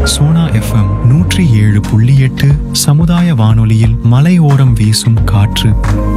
Sona FM நூற்றி ஏழு புள்ளி எட்டு சமுதாய வானொலியில் மலையோரம் வீசும் காற்று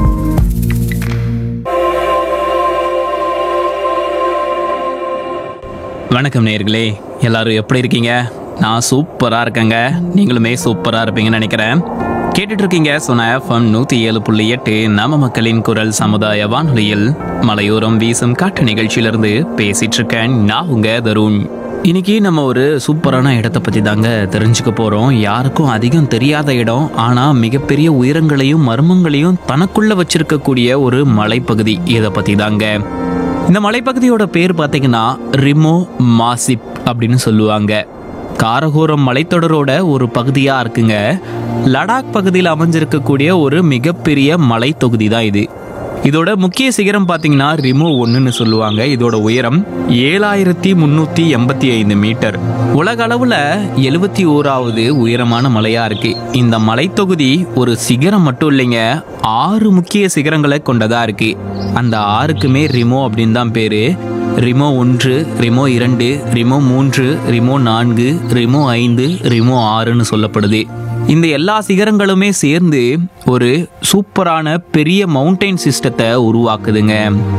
வணக்கம் நேயர்களே எல்லாரும் எப்படி இருக்கீங்க நான் சூப்பராக இருக்கேங்க நீங்களுமே சூப்பராக இருப்பீங்கன்னு நினைக்கிறேன் கேட்டுட்டு இருக்கீங்க சொன்ன எஃப்எம் நூற்றி ஏழு புள்ளி எட்டு நம்ம மக்களின் குரல் சமுதாய வானொலியில் மலையோரம் வீசும் காட்டு நிகழ்ச்சியிலிருந்து பேசிட்டு இருக்கேன் நான் உங்க தருண் இன்னைக்கு நம்ம ஒரு சூப்பரான இடத்த பற்றி தாங்க தெரிஞ்சுக்க போகிறோம் யாருக்கும் அதிகம் தெரியாத இடம் ஆனால் மிகப்பெரிய உயரங்களையும் மர்மங்களையும் தனக்குள்ள வச்சிருக்கக்கூடிய ஒரு மலைப்பகுதி இதை பற்றி தாங்க இந்த மலைப்பகுதியோட பேர் பார்த்தீங்கன்னா ரிமோ மாசிப் அப்படின்னு சொல்லுவாங்க காரகோரம் மலைத்தொடரோட ஒரு பகுதியா இருக்குங்க லடாக் பகுதியில் அமைஞ்சிருக்கக்கூடிய ஒரு மிகப்பெரிய மலைத்தொகுதி தான் இது இதோட முக்கிய சிகரம் பார்த்தீங்கன்னா ரிமோ ஒன்றுன்னு சொல்லுவாங்க இதோட உயரம் ஏழாயிரத்தி முந்நூற்றி எண்பத்தி ஐந்து மீட்டர் உலக அளவில் எழுபத்தி ஓராவது உயரமான மலையா இருக்கு இந்த மலைத்தொகுதி ஒரு சிகரம் மட்டும் இல்லைங்க ஆறு முக்கிய சிகரங்களை கொண்டதா இருக்கு அந்த ஆறுக்குமே ரிமோ அப்படின்னு தான் பேரு ரிமோ ஒன்று ரிமோ இரண்டு ரிமோ மூன்று ரிமோ நான்கு ரிமோ ஐந்து ரிமோ ஆறுன்னு சொல்லப்படுது இந்த எல்லா சிகரங்களுமே சேர்ந்து ஒரு சூப்பரான பெரிய மவுண்டைன் சிஸ்டத்தை உருவாக்குதுங்க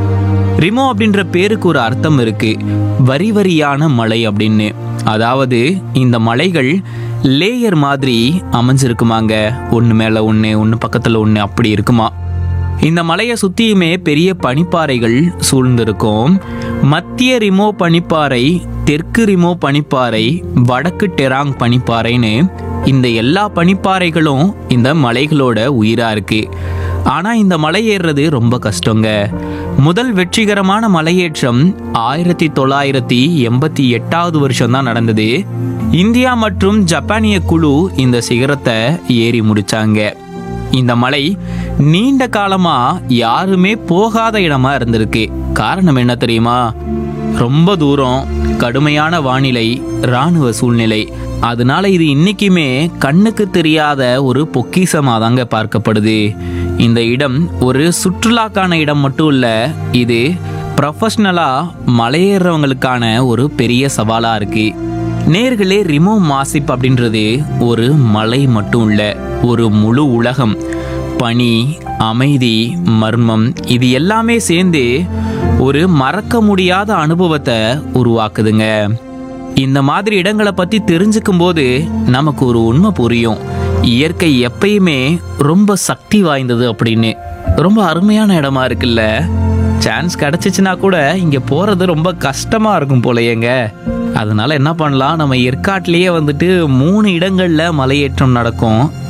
ரிமோ அப்படின்ற பேருக்கு ஒரு அர்த்தம் இருக்கு வரி வரியான மலை அப்படின்னு அதாவது இந்த மலைகள் லேயர் மாதிரி அமைஞ்சிருக்குமாங்க ஒன்று மேலே ஒன்று ஒன்று பக்கத்தில் ஒன்று அப்படி இருக்குமா இந்த மலையை சுற்றியுமே பெரிய பனிப்பாறைகள் சூழ்ந்திருக்கும் மத்திய ரிமோ பனிப்பாறை தெற்கு ரிமோ பனிப்பாறை வடக்கு டெராங் பனிப்பாறைன்னு இந்த எல்லா பனிப்பாறைகளும் இந்த மலைகளோட உயிரா இருக்கு ஆனா இந்த மலை ஏறுறது ரொம்ப கஷ்டங்க முதல் வெற்றிகரமான மலையேற்றம் ஆயிரத்தி தொள்ளாயிரத்தி எண்பத்தி எட்டாவது வருஷம் தான் நடந்தது இந்தியா மற்றும் ஜப்பானிய குழு இந்த சிகரத்தை ஏறி முடிச்சாங்க இந்த மலை நீண்ட காலமா யாருமே போகாத இடமா இருந்திருக்கு காரணம் என்ன தெரியுமா ரொம்ப தூரம் கடுமையான வானிலை இராணுவ சூழ்நிலை அதனால இது இன்னைக்குமே கண்ணுக்கு தெரியாத ஒரு பொக்கிஷமாக தாங்க பார்க்கப்படுது இந்த இடம் ஒரு சுற்றுலாக்கான இடம் மட்டும் இல்ல இது ப்ரொஃபஷ்னலா மலையேறவங்களுக்கான ஒரு பெரிய சவாலா இருக்கு நேர்களே ரிமோ மாசிப் அப்படின்றது ஒரு மலை மட்டும் இல்ல ஒரு முழு உலகம் பனி அமைதி மர்மம் இது எல்லாமே சேர்ந்து ஒரு மறக்க முடியாத அனுபவத்தை உருவாக்குதுங்க இந்த மாதிரி இடங்களை பத்தி தெரிஞ்சுக்கும் போது நமக்கு ஒரு உண்மை புரியும் இயற்கை எப்பயுமே ரொம்ப சக்தி வாய்ந்தது அப்படின்னு ரொம்ப அருமையான இடமா இருக்குல்ல சான்ஸ் கிடைச்சிச்சுன்னா கூட இங்க போறது ரொம்ப கஷ்டமா இருக்கும் போலயேங்க அதனால என்ன பண்ணலாம் நம்ம ஏற்காட்டிலேயே வந்துட்டு மூணு இடங்கள்ல மலையேற்றம் நடக்கும்